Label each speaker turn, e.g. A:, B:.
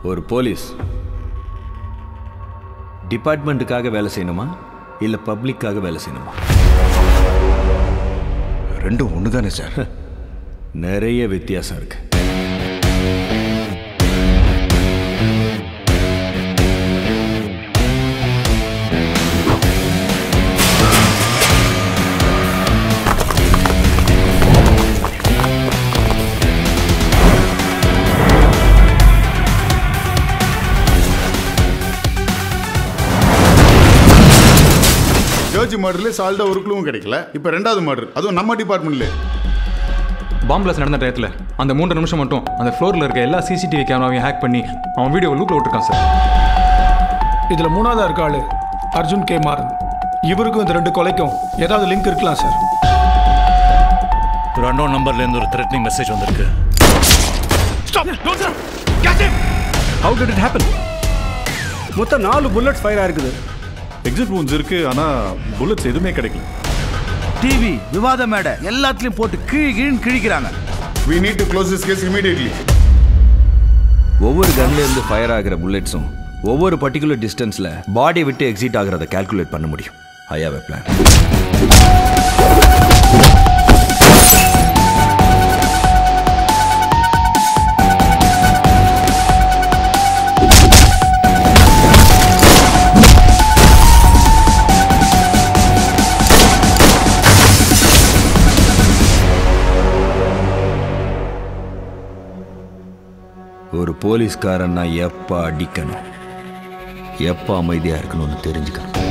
A: ஒரு போலீஸ் டிபார்ட்மெண்ட்டுக்காக வேலை செய்யணுமா இல்லை பப்ளிக்காக வேலை செய்யணுமா
B: ரெண்டும் ஒன்று தானே சார்
A: நிறைய வித்தியாசம் இருக்கு
C: ஜோஜி மர்டர்ல சால்டா ஒரு குழுவும் கிடைக்கல இப்போ ரெண்டாவது மர்டர் அதுவும் நம்ம டிபார்ட்மெண்ட்ல
D: பாம்பு பிளாஸ் நடந்த டயத்தில் அந்த மூன்று நிமிஷம் மட்டும் அந்த ஃப்ளோரில் இருக்க எல்லா சிசிடிவி கேமராவையும் ஹேக் பண்ணி அவன் வீடியோவை லூப்பில் விட்டுருக்கான் சார்
E: இதுல மூணாவதா இருக்க ஆளு அர்ஜுன் கே மாறன் இவருக்கும் இந்த ரெண்டு கொலைக்கும் ஏதாவது லிங்க் இருக்கலாம் சார்
F: ஒரு அன்னோன் நம்பர்லேருந்து ஒரு த்ரெட்னிங் மெசேஜ் வந்திருக்கு
D: ஹவு டிட் இட் ஹேப்பன்
G: மொத்தம் நாலு புல்லட்ஸ் ஃபயர் ஆயிருக்குது
H: எக்ஸிட் wounds இருக்கு ஆனா புல்லட்ஸ் எதுவுமே கிடைக்கல
I: டிவி விவாத மேடை எல்லாத்துலயும் போட்டு கிழி கிழின்னு கிழிக்கிறாங்க
C: we need to close this case immediately
A: ஒவ்வொரு கன்லேருந்து ஃபயர் ஆகிற புல்லட்ஸும் ஒவ்வொரு பர்டிகுலர் டிஸ்டன்ஸில் பாடி விட்டு எக்ஸிட் ஆகிறத கால்குலேட் பண்ண முடியும் ஐ ஹாவ் எ பிளான் ஒரு போலீஸ்காரன் நான் எப்போ அடிக்கணும் எப்போ அமைதியாக இருக்கணும்னு தெரிஞ்சுக்கணும்